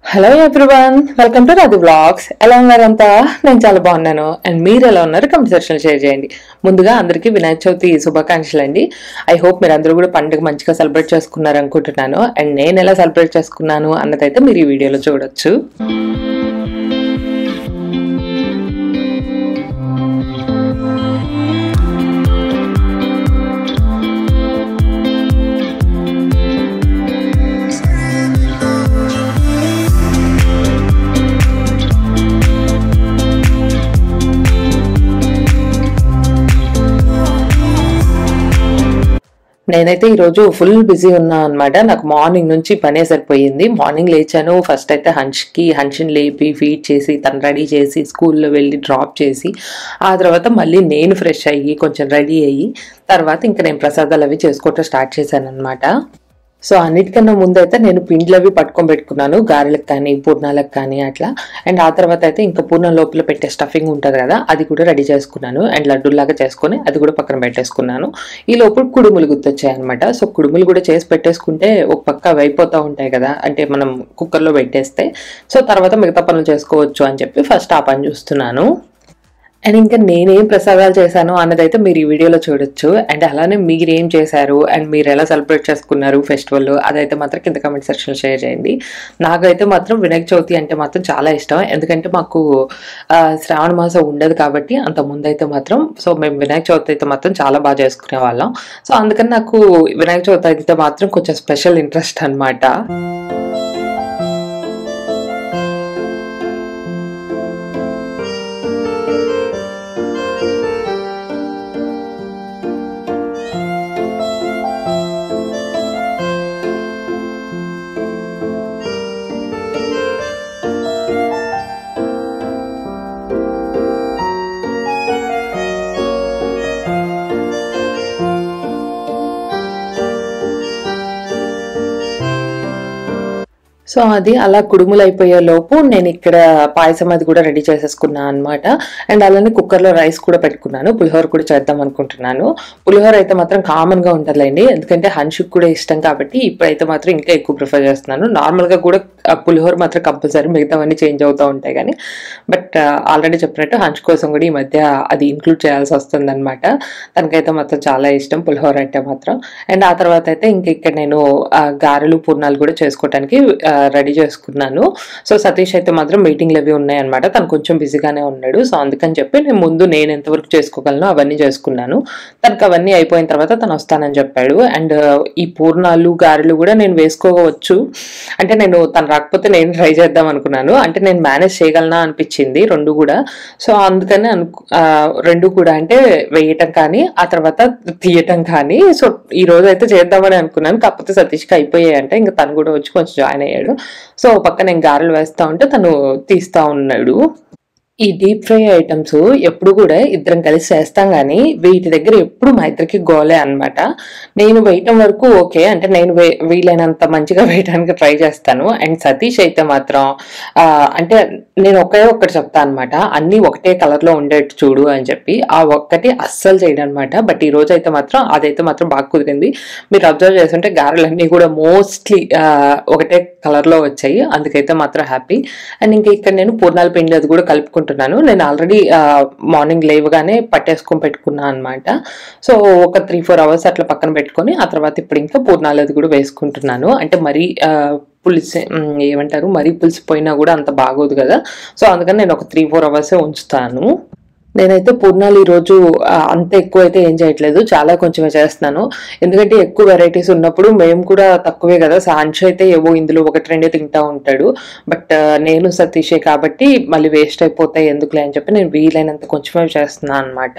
Hello everyone welcome to Radhu blogs ఎలా ఉన్నారంతా నేను చాలా బాగున్నాను అండ్ మీరు ఎలా ఉన్నారు కమెంట్ సెక్షన్ షేర్ చేయండి ముందుగా అందరికీ వినాయక చవితి శుభాకాంక్షలు అండి ఐ హోప్ మీరు అందరూ కూడా పండుగ మంచిగా సెలబ్రేట్ చేసుకున్నారు అనుకుంటున్నాను అండ్ నేను ఎలా సెలబ్రేట్ చేసుకున్నాను అన్నదైతే మీరు ఈ వీడియోలో చూడొచ్చు నేనైతే ఈరోజు ఫుల్ బిజీ ఉన్నా అనమాట నాకు మార్నింగ్ నుంచి పనే సరిపోయింది మార్నింగ్ లేచాను ఫస్ట్ అయితే హన్ష్కి హన్షిని లేపి ఫీడ్ చేసి తను రెడీ చేసి స్కూల్లో వెళ్ళి డ్రాప్ చేసి ఆ తర్వాత మళ్ళీ నేను ఫ్రెష్ అయ్యి కొంచెం రెడీ అయ్యి తర్వాత ఇంకా నేను ప్రసాదాలు అవి చేసుకోవటం స్టార్ట్ చేశాను అనమాట సో అన్నిటికన్నా ముందు అయితే నేను పిండ్లు అవి పట్టుకొని పెట్టుకున్నాను గారెలకు కానీ పూర్ణాలకు కానీ అట్లా అండ్ ఆ తర్వాత అయితే ఇంకా పూర్ణం లోపల పెట్టే స్టఫింగ్ ఉంటుంది కదా అది కూడా రెడీ చేసుకున్నాను అండ్ లడ్డూలాగా చేసుకొని అది కూడా పక్కన పెట్టేసుకున్నాను ఈ లోపల కుడుములు గుర్తొచ్చాయి అనమాట సో కుడుములు కూడా చేసి పెట్టేసుకుంటే ఒక పక్క అవి అయిపోతూ ఉంటాయి కదా అంటే మనం కుక్కర్లో పెట్టేస్తే సో తర్వాత మిగతా పనులు చేసుకోవచ్చు అని చెప్పి ఫస్ట్ ఆ పని చూస్తున్నాను అండ్ ఇంకా నేనేం ప్రసాదాలు చేశాను అన్నదైతే మీరు ఈ వీడియోలో చూడొచ్చు అండ్ అలానే మీరు ఏం చేశారు అండ్ మీరు ఎలా సెలబ్రేట్ చేసుకున్నారు ఫెస్టివల్ అదైతే మాత్రం కింద కమెంట్ సెక్షన్ షేర్ చేయండి నాకైతే మాత్రం వినాయక చవితి అంటే మాత్రం చాలా ఇష్టం ఎందుకంటే మాకు ఆ, శ్రావణ మాసం ఉండదు కాబట్టి అంత ముందైతే మాత్రం సో మేము వినాయక చవితి అయితే మాత్రం చాలా బాగా చేసుకునే వాళ్ళం సో అందుకని నాకు వినాయక చవితి అయితే మాత్రం కొంచెం స్పెషల్ ఇంట్రెస్ట్ అన్నమాట సో అది అలా కుడుములు అయిపోయే లోపు నేను ఇక్కడ పాయసం అది కూడా రెడీ చేసేసుకున్నాను అనమాట అండ్ అలానే కుక్కర్లో రైస్ కూడా పెట్టుకున్నాను పులిహోర కూడా చేద్దాం అనుకుంటున్నాను పులిహోర అయితే మాత్రం కామన్ గా ఉంటుందిలేండి ఎందుకంటే హన్షుక్ కూడా ఇష్టం కాబట్టి ఇప్పుడైతే మాత్రం ఇంకా ఎక్కువ ప్రిఫర్ చేస్తున్నాను నార్మల్ గా కూడా ఆ పులిహోర మాత్రం కంపల్సరీ మిగతావన్నీ చేంజ్ అవుతూ ఉంటాయి కానీ బట్ ఆల్రెడీ చెప్పినట్టు హంచ్ కోసం కూడా ఈ మధ్య అది ఇంక్లూడ్ చేయాల్సి వస్తుంది అనమాట తనకైతే మాత్రం చాలా ఇష్టం పులిహోర అంటే మాత్రం అండ్ ఆ తర్వాత అయితే ఇంక ఇక్కడ నేను ఆ, గారెలు పూర్ణాలు కూడా చేసుకోవడానికి రెడీ చేసుకున్నాను సో సతీష్ అయితే మాత్రం మీటింగ్లు అవి ఉన్నాయన్నమాట తను కొంచెం బిజీగానే ఉన్నాడు సో అందుకని చెప్పి నేను ముందు నేను ఎంతవరకు చేసుకోగలను అవన్నీ చేసుకున్నాను తనకు అవన్నీ అయిపోయిన తర్వాత తను వస్తానని చెప్పాడు అండ్ ఈ పూర్ణాలు గారెలు కూడా నేను వేసుకోవచ్చు అంటే నేను తను రాకపోతే నేను ట్రై చేద్దాం అనుకున్నాను అంటే నేను మేనేజ్ చేయగలనా అనిపించింది రెండు కూడా సో అందుకని అనుకు ఆ, రెండు కూడా అంటే వేయటం కానీ ఆ తర్వాత తీయటం కానీ సో ఈ రోజు అయితే చేద్దామని అనుకున్నాను కాకపోతే సతీష్కి అయిపోయాయి అంటే ఇంకా తను కూడా వచ్చి కొంచెం జాయిన్ అయ్యాడు సో ఓ పక్క నేను గారెలు వేస్తా ఉంటే తను తీస్తా ఉన్నాడు ఈ డీప్ ఫ్రై ఐటమ్స్ ఎప్పుడు కూడా ఇద్దరం కలిసి చేస్తాం కానీ వీటి దగ్గర ఎప్పుడు మా ఇద్దరికి గోలే అన్నమాట నేను వేయటం వరకు ఓకే అంటే నేను వే- వీలైనంత మంచిగా వేయడానికి ట్రై చేస్తాను అండ్ సతీష్ అయితే మాత్రం ఆ, అంటే నేను ఒకే ఒక్కటి చెప్తా అనమాట అన్ని ఒకటే కలర్ లో ఉండేట్టు చూడు అని చెప్పి ఆ ఒక్కటి అస్సలు చేయడం అనమాట బట్ ఈ రోజు అయితే మాత్రం అదైతే మాత్రం బాగా కుదిరింది మీరు అబ్జర్వ్ చేస్తుంటే గారెలన్నీ కూడా మోస్ట్లీ ఒకటే కలర్ లో వచ్చాయి అందుకైతే మాత్రం హ్యాపీ అండ్ ఇంకా ఇక్కడ నేను పూర్ణాల పిండి అది కూడా కలుపుకుంటున్నాను నేను ఆల్రెడీ మార్నింగ్ లేవగానే పట్టేసుకొని పెట్టుకున్నాను అనమాట సో ఒక త్రీ ఫోర్ అవర్స్ అట్లా పక్కన పెట్టుకొని ఆ తర్వాత ఇప్పుడు ఇంకా పూర్ణాలు అది కూడా వేసుకుంటున్నాను అంటే మరీ ఆ, పులిసి ఉమ్, ఏమంటారు మరీ పులిసిపోయినా కూడా అంత బాగోదు కదా సో అందుకని నేను ఒక త్రీ ఫోర్ అవర్సే ఉంచుతాను నేనైతే పూర్ణాలు ఈరోజు ఆ, అంత ఎక్కువ అయితే ఏం చేయట్లేదు చాలా కొంచెమే చేస్తున్నాను ఎందుకంటే ఎక్కువ వెరైటీస్ ఉన్నప్పుడు మేము కూడా తక్కువే కదా సాంచ్ అయితే ఏవో ఇందులో ఒకటి రెండే తింటా ఉంటాడు బట్ నేను సతీషే కాబట్టి మళ్ళీ వేస్ట్ అయిపోతాయి ఎందుకులే అని చెప్పి నేను వీలైనంత కొంచెమే చేస్తున్నాను అనమాట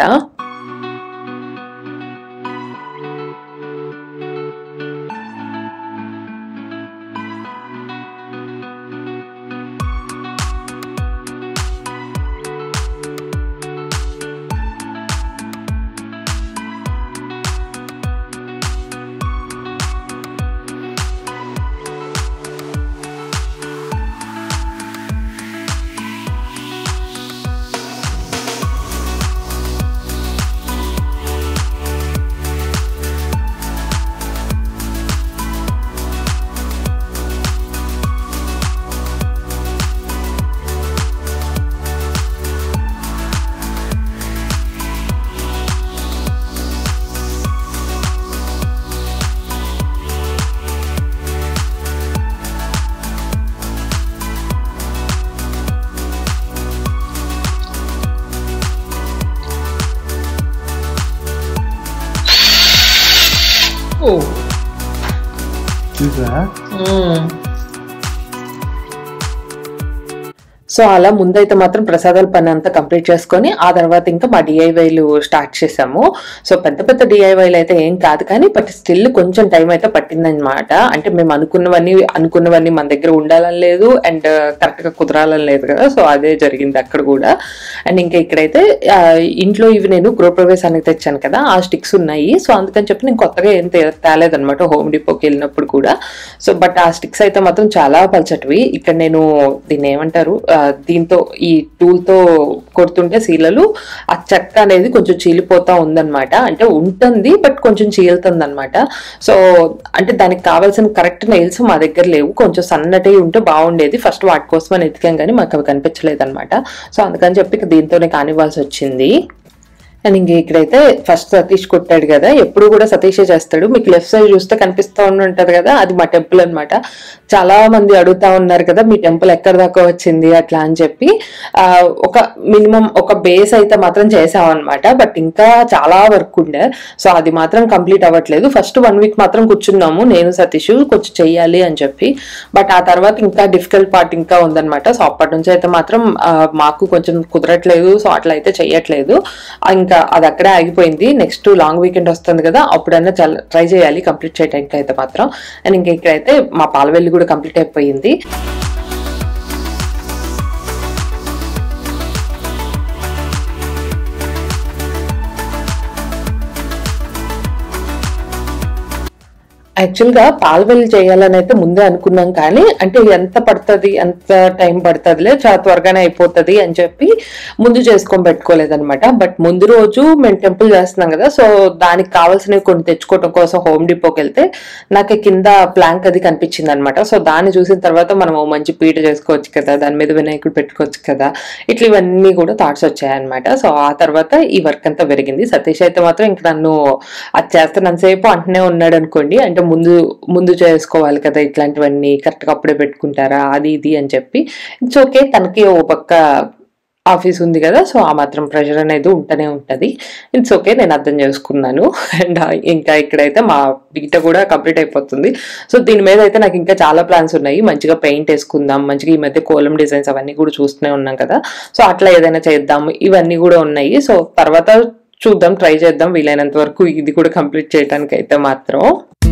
Oh. చూసా సో అలా ముందైతే మాత్రం ప్రసాదాల పని అంతా కంప్లీట్ చేసుకొని ఆ తర్వాత ఇంకా మా డిఐవైలు స్టార్ట్ చేసాము సో పెద్ద పెద్ద డిఐవైలు అయితే ఏం కాదు కానీ బట్ స్టిల్ కొంచెం టైం అయితే పట్టిందనమాట అంటే మేము అనుకున్నవన్నీ అనుకున్నవన్నీ మన దగ్గర ఉండాలని లేదు అండ్ కరెక్ట్ గా కుదరాలని లేదు కదా సో అదే జరిగింది అక్కడ కూడా అండ్ ఇంకా ఇక్కడైతే ఆ, ఇంట్లో ఇవి నేను గృహప్రవేశానికి తెచ్చాను కదా ఆ స్టిక్స్ ఉన్నాయి సో అందుకని చెప్పి నేను కొత్తగా ఏం తే- తేలేదన్నమాట హోమ్ డిపోకి వెళ్ళినప్పుడు కూడా సో బట్ ఆ స్టిక్స్ అయితే మాత్రం చాలా పల్చటివి ఇక్కడ నేను దీన్ని ఏమంటారు ఆ, దీంతో ఈ టూల్ తో కొడుతుంటే శీలలు ఆ చెక్క అనేది కొంచెం చీలిపోతా ఉందన్నమాట అంటే ఉంటుంది బట్ కొంచెం చీలుతుంది అనమాట సో అంటే దానికి కావాల్సిన కరెక్ట్ నెయిల్స్ మా దగ్గర లేవు కొంచెం సన్నటి ఉంటే బాగుండేది ఫస్ట్ వాటి కోసం అని ఎతికాం కానీ మాకు అవి కనిపించలేదు అనమాట సో అందుకని చెప్పి ఇక దీంతోనే కానివ్వాల్సి వచ్చింది అండ్ ఇంక ఇక్కడైతే ఫస్ట్ సతీష్ కొట్టాడు కదా ఎప్పుడు కూడా సతీషే చేస్తాడు మీకు లెఫ్ట్ సైడ్ చూస్తే కనిపిస్తూ ఉంటది కదా అది మా టెంపుల్ అన్నమాట చాలా మంది అడుగుతా ఉన్నారు కదా మీ టెంపుల్ ఎక్కడ దాకా వచ్చింది అట్లా అని చెప్పి ఆ, ఒక మినిమం ఒక బేస్ అయితే మాత్రం చేసామన్నమాట బట్ ఇంకా చాలా వర్క్ ఉండే సో అది మాత్రం కంప్లీట్ అవ్వట్లేదు ఫస్ట్ వన్ వీక్ మాత్రం కూర్చున్నాము నేను సతీష్ కొంచెం చెయ్యాలి అని చెప్పి బట్ ఆ తర్వాత ఇంకా డిఫికల్ట్ పార్ట్ ఇంకా ఉందన్నమాట సో అప్పటి నుంచి అయితే మాత్రం ఆ, మాకు కొంచెం కుదరట్లేదు సో అట్లా అయితే చెయ్యట్లేదు ఆ, ఇంకా అది అక్కడే ఆగిపోయింది నెక్స్ట్ లాంగ్ వీకెండ్ వస్తుంది కదా అప్పుడైనా చాలా ట్రై చేయాలి కంప్లీట్ చేయడానికి అయితే మాత్రం అండ్ ఇంకా ఇక్కడైతే మా పాలవెల్లి కూడా కంప్లీట్ అయిపోయింది యాక్చువల్గా పాలవెల్లి చేయాలని అయితే ముందే అనుకున్నాం కానీ అంటే ఎంత పడుతుంది ఎంత టైం పడుతుందిలే చాలా త్వరగానే అయిపోతుంది అని చెప్పి ముందు చేసుకొని పెట్టుకోలేదన్నమాట బట్ ముందు రోజు మేము టెంపుల్ చేస్తున్నాం కదా సో దానికి కావాల్సినవి కొన్ని తెచ్చుకోవడం కోసం హోమ్ డిపోకి వెళ్తే నాకు కింద ప్లాంక్ అది కనిపించింది అనమాట సో దాన్ని చూసిన తర్వాత మనం ఓ మంచి పీట చేసుకోవచ్చు కదా దాని మీద వినాయకుడు పెట్టుకోవచ్చు కదా ఇట్లా ఇవన్నీ కూడా థాట్స్ వచ్చాయన్నమాట సో ఆ తర్వాత ఈ వర్క్ అంతా పెరిగింది సతీష్ అయితే మాత్రం ఇంక నన్ను అది చేస్తున్నంతసేపు అంటనే ఉన్నాడు అనుకోండి అంటే ముందు ముందు చేసుకోవాలి కదా ఇట్లాంటివన్నీ కరెక్ట్గా అప్పుడే పెట్టుకుంటారా అది ఇది అని చెప్పి ఇట్స్ ఓకే తనకి ఓ పక్క ఆఫీస్ ఉంది కదా సో ఆ మాత్రం ప్రెషర్ అనేది ఉంటూనే ఉంటుంది ఇట్స్ ఓకే నేను అర్థం చేసుకున్నాను అండ్ ఇంకా ఇక్కడైతే మా బీట కూడా కంప్లీట్ అయిపోతుంది సో దీని మీద అయితే నాకు ఇంకా చాలా ప్లాన్స్ ఉన్నాయి మంచిగా పెయింట్ వేసుకుందాం మంచిగా ఈ మధ్య కోలం డిజైన్స్ అవన్నీ కూడా చూస్తూనే ఉన్నాం కదా సో అట్లా ఏదైనా చేద్దాం ఇవన్నీ కూడా ఉన్నాయి సో తర్వాత చూద్దాం ట్రై చేద్దాం వీలైనంత వరకు ఇది కూడా కంప్లీట్ చేయడానికి అయితే మాత్రం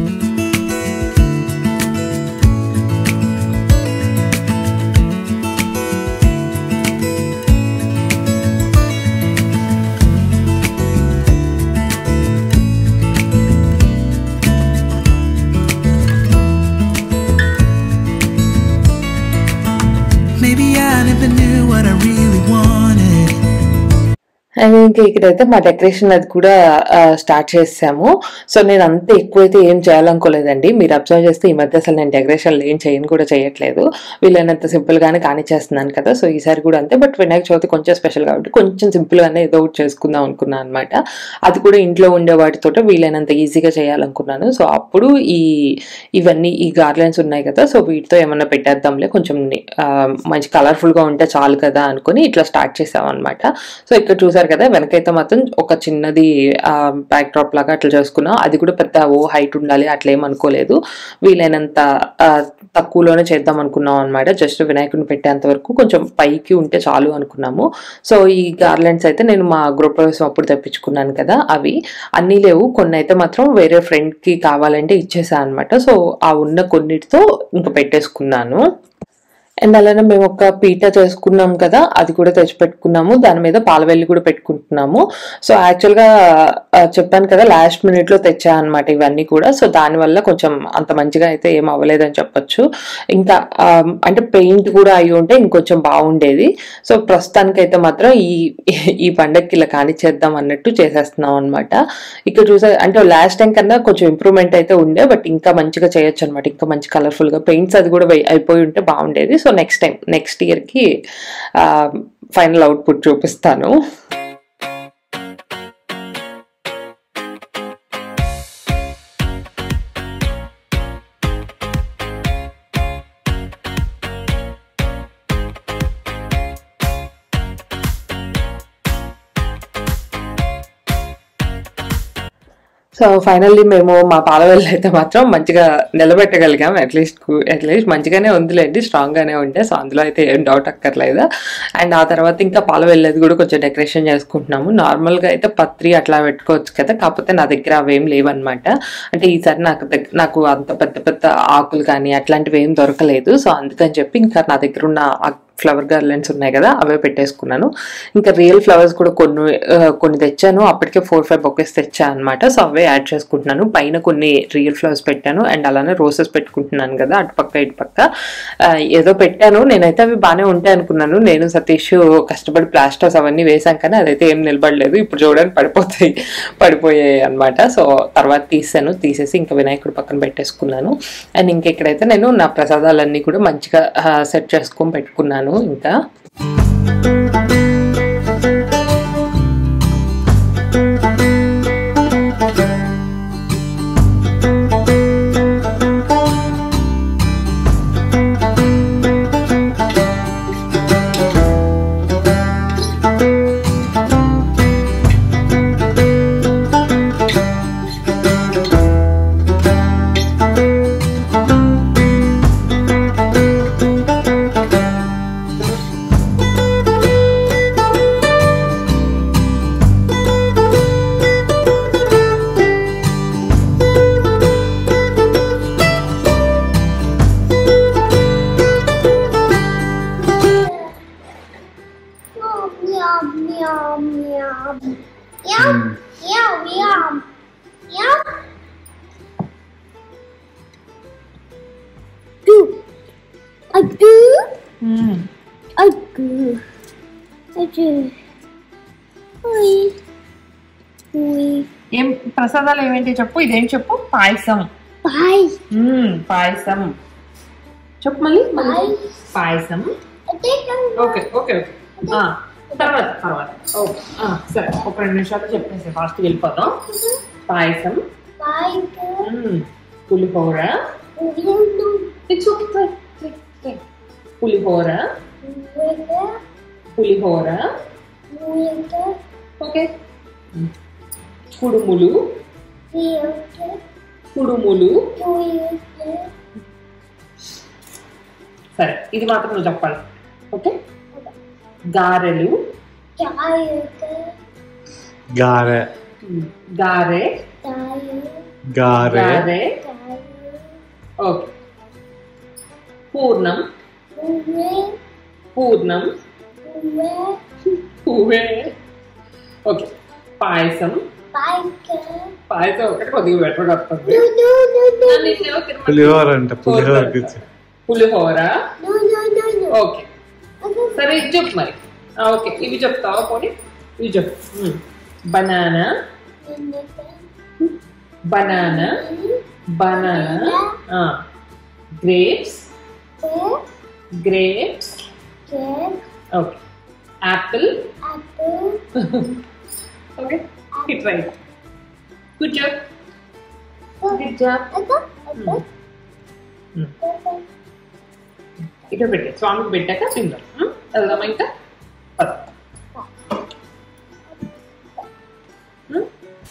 Maybe I never knew what I really wanted. And ఇంకా ఇక్కడైతే మా డెకరేషన్ అది కూడా స్టార్ట్ చేసాము సో నేను అంత ఎక్కువైతే ఏం చేయాలనుకోలేదండి మీరు అబ్జర్వ్ చేస్తే ఈ మధ్య అసలు నేను డెకరేషన్లు ఏం చేయను కూడా చేయట్లేదు వీలైనంత సింపుల్ గానే కానిచ్చేస్తున్నాను కదా సో ఈసారి కూడా అంతే బట్ వినాయక చవితి కొంచెం స్పెషల్ కాబట్టి కొంచెం సింపుల్ గానే ఏదో ఒకటి చేసుకుందాం అనుకున్నాను అనమాట అది కూడా ఇంట్లో ఉండే వాటితో వీలైనంత ఈజీగా చేయాలనుకున్నాను సో అప్పుడు ఈ ఇవన్నీ ఈ గార్లెన్స్ ఉన్నాయి కదా సో వీటితో ఏమన్నా పెట్టేద్దాంలే కొంచెం ఆ, మంచి కలర్ఫుల్ గా ఉంటే చాలు కదా అనుకుని ఇట్లా స్టార్ట్ చేసాం అనమాట సో ఇక్కడ చూసారు కదా వెనకైతే మాత్రం ఒక చిన్నది బ్యాక్ డ్రాప్ లాగా అట్లా చేసుకున్నాం అది కూడా పెద్ద ఓ హైట్ ఉండాలి అట్లా ఏం అనుకోలేదు వీలైనంత ఆ, తక్కువలోనే చేద్దాం అనుకున్నాం అనమాట జస్ట్ వినాయకుడిని పెట్టేంత వరకు కొంచెం పైకి ఉంటే చాలు అనుకున్నాము సో ఈ గార్లెండ్స్ అయితే నేను మా గృహ ప్రవేశం అప్పుడు తెప్పించుకున్నాను కదా అవి అన్నీ లేవు కొన్ని అయితే మాత్రం వేరే ఫ్రెండ్ కి కావాలంటే ఇచ్చేసా అనమాట సో ఆ ఉన్న కొన్నిటితో ఇంకా పెట్టేసుకున్నాను అండ్ అలానే మేము ఒక పీట చేసుకున్నాం కదా అది కూడా తెచ్చి పెట్టుకున్నాము దాని మీద పాలవెల్లి కూడా పెట్టుకుంటున్నాము సో యాక్చువల్గా ఆ, చెప్పాను కదా లాస్ట్ మినిట్ లో తెచ్చా అనమాట ఇవన్నీ కూడా సో దానివల్ల కొంచెం అంత మంచిగా అయితే ఏం అవ్వలేదని చెప్పొచ్చు ఇంకా ఆ, అంటే పెయింట్ కూడా అయి ఉంటే ఇంకొంచెం బాగుండేది సో ప్రస్తుతానికి అయితే మాత్రం ఈ ఈ పండగకి ఇలా కానిచ్చేద్దాం అన్నట్టు చేసేస్తున్నాం అనమాట ఇక్కడ చూసే అంటే లాస్ట్ టైం కన్నా కొంచెం ఇంప్రూవ్మెంట్ అయితే ఉండే బట్ ఇంకా మంచిగా చేయొచ్చు అనమాట ఇంకా మంచి కలర్ఫుల్ గా పెయింట్స్ అది కూడా వే- అయిపోయి ఉంటే బాగుండేది so next time next year కి ఫైనల్ అవుట్పుట్ చూపిస్తాను సో ఫైనల్లీ మేము మా పాలవెల్లి అయితే మాత్రం మంచిగా నిలబెట్టగలిగాం అట్లీస్ట్ అట్లీస్ట్ మంచిగానే ఉందిలేండి స్ట్రాంగ్ గానే ఉండే సో అందులో అయితే ఏం డౌట్ అక్కర్లేదు అండ్ ఆ తర్వాత ఇంకా పాలవెల్లేది కూడా కొంచెం డెకరేషన్ చేసుకుంటున్నాము నార్మల్ గా అయితే పత్రి అట్లా పెట్టుకోవచ్చు కదా కాకపోతే నా దగ్గర అవేం లేవన్నమాట అంటే ఈసారి నాకు దగ్గ- నాకు అంత పెద్ద పెద్ద ఆకులు కానీ అట్లాంటివి ఏం దొరకలేదు సో అందుకని చెప్పి ఇంకా నా దగ్గర ఉన్న ఫ్లవర్ గార్లెండ్స్ ఉన్నాయి కదా అవే పెట్టేసుకున్నాను ఇంకా రియల్ ఫ్లవర్స్ కూడా కొన్ని ఆ, కొన్ని తెచ్చాను అప్పటికే ఫోర్ ఫైవ్ బొకేస్ తెచ్చాను అనమాట సో అవే యాడ్ చేసుకుంటున్నాను పైన కొన్ని రియల్ ఫ్లవర్స్ పెట్టాను అండ్ అలానే రోసెస్ పెట్టుకుంటున్నాను కదా అటుపక్క ఇటుపక్క ఆ, ఏదో పెట్టాను నేనైతే అవి బాగానే ఉంటాయి అనుకున్నాను నేను సతీష్ కష్టపడి ప్లాస్టర్స్ అవన్నీ వేసాం కానీ అదైతే ఏం నిలబడలేదు ఇప్పుడు చూడడానికి పడిపోతాయి పడిపోయాయి అనమాట సో తర్వాత తీసాను తీసేసి ఇంకా వినాయకుడు పక్కన పెట్టేసుకున్నాను అండ్ ఇంకా ఇక్కడైతే నేను నా ప్రసాదాలన్నీ కూడా మంచిగా సెట్ చేసుకొని పెట్టుకున్నాను ఇంకా Yum, yum, yum, yum. Yum, yum, yum. Yum. Do. I do. I do. I do. Oi. Oi. ఏం ప్రసాదాలు ఏమేంటి చెప్పు ఇదేం చెప్పు పాయసం Bye. పాయసం చెప్పు మళ్ళీ Bye. Payasam I think I'm okay okay okay ఆ, తర్వాత తర్వాత ఓకే ఆ, సరే ఒక రెండు నిమిషాలు చెప్పేసి ఫాస్ట్ వెళ్ళిపోదాం పాయసం bye. మ్మ్. Pulihora Window. It's okay. Take, take. Pulihora Window. Pulihora Window. Okay కుడుములు Window. కుడుములు Window. సరే ఇది మాత్రం నువ్వు చెప్పాలి ఓకే గారెలు Tiger. గారె గారె Tiger. గారె గారె Tiger. ఓకే పూర్ణం Uwe. పూర్ణం Uwe. పువ్వే ఓకే పాయసం Biker. పాయసం ఒకటి కొద్దిగా బెటర్ వస్తుంది No, no, no, no. పులిహోర అంట పులిహోరకి ఇచ్చి pulihora No, no, no, no. Okay సరే ఇది చెప్పు మరి ఆ, ఓకే ఇవి చెప్తావా పోనీ ఇవి చెప్పు banana banana banana grapes grapes okay apple okay it right good job good job ఇటు పెట్టే స్వామికి పెట్టాక తిందాం ఉమ్, వెళ్దామా ఇంకా పద. ఉమ్,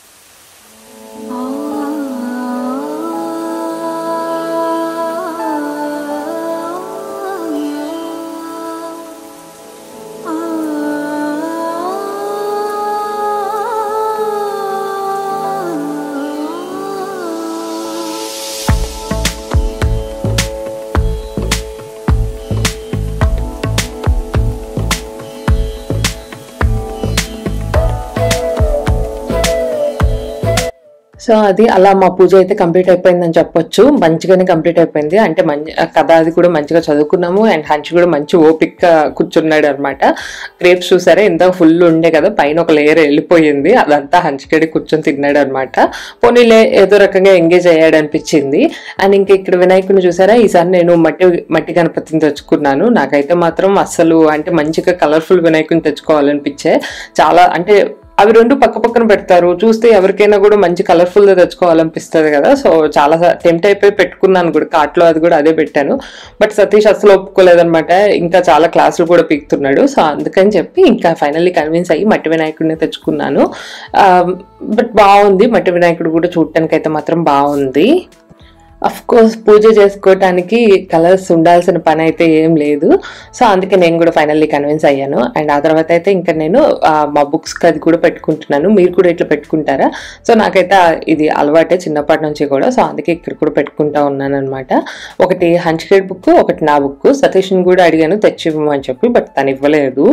సో అది అలా మా పూజ అయితే కంప్లీట్ అయిపోయిందని చెప్పొచ్చు మంచిగానే కంప్లీట్ అయిపోయింది అంటే మంచి ఆ కథ అది కూడా మంచిగా చదువుకున్నాము అండ్ హంచి కూడా మంచి ఓపిక్ కూర్చున్నాడు అనమాట గ్రేప్స్ చూసారా ఇంత ఫుల్ ఉండే కదా పైన ఒక లేయర్ వెళ్ళిపోయింది అదంతా హంచికడి కూర్చొని తిన్నాడు అనమాట పోనీలే ఏదో రకంగా ఎంగేజ్ అయ్యాడు అనిపించింది అండ్ ఇంకా ఇక్కడ వినాయకుడిని చూసారా ఈసారి నేను మట్టి మట్టి గణపతిని తెచ్చుకున్నాను నాకైతే మాత్రం అస్సలు అంటే మంచిగా కలర్ఫుల్ వినాయకుడిని తెచ్చుకోవాలనిపించే చాలా అంటే అవి రెండు పక్క పక్కన పెడతారు చూస్తే ఎవరికైనా కూడా మంచి కలర్ఫుల్ గా తెచ్చుకోవాలనిపిస్తుంది కదా సో చాలా టెంప్ట్ అయిపోయి పెట్టుకున్నాను కూడా కార్ట్లో అది కూడా అదే పెట్టాను బట్ సతీష్ అసలు ఒప్పుకోలేదన్నమాట ఇంకా చాలా క్లాసులు కూడా పీకుతున్నాడు సో అందుకని చెప్పి ఇంకా ఫైనల్లీ కన్విన్స్ అయ్యి మట్టి వినాయకుడిని తెచ్చుకున్నాను బట్ బాగుంది మట్టి వినాయకుడు కూడా చూడటానికి అయితే మాత్రం బాగుంది అఫ్ కోర్స్ పూజ చేసుకోవటానికి కలర్స్ ఉండాల్సిన పని అయితే ఏం లేదు సో అందుకే నేను కూడా ఫైనల్లీ కన్విన్స్ అయ్యాను అండ్ ఆ తర్వాత అయితే ఇంకా నేను ఆ, మా బుక్స్కి అది కూడా పెట్టుకుంటున్నాను మీరు కూడా ఇట్లా పెట్టుకుంటారా సో నాకైతే ఆ ఇది అలవాటే చిన్నప్పటి నుంచి కూడా సో అందుకే ఇక్కడ కూడా పెట్టుకుంటా ఉన్నాను అనమాట ఒకటి హంచ్కేడ్ బుక్ ఒకటి నా బుక్ సతీష్ని కూడా అడిగాను తెచ్చి ఇవ్వమని చెప్పి బట్ తను ఇవ్వలేదు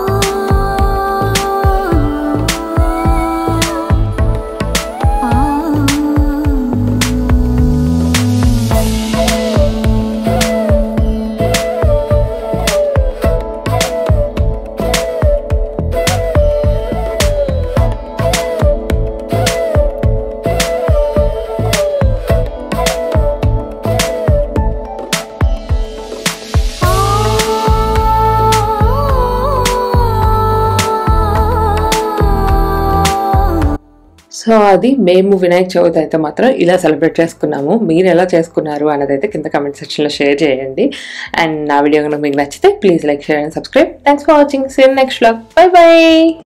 సో అది మేము వినాయక చవితి అయితే మాత్రం ఇలా సెలబ్రేట్ చేసుకున్నాము మీరు ఎలా చేసుకున్నారు అన్నది అయితే కింద కమెంట్ సెక్షన్లో షేర్ చేయండి అండ్ నా వీడియో కనుక మీకు నచ్చితే please like share and subscribe thanks for watching same next blog bye by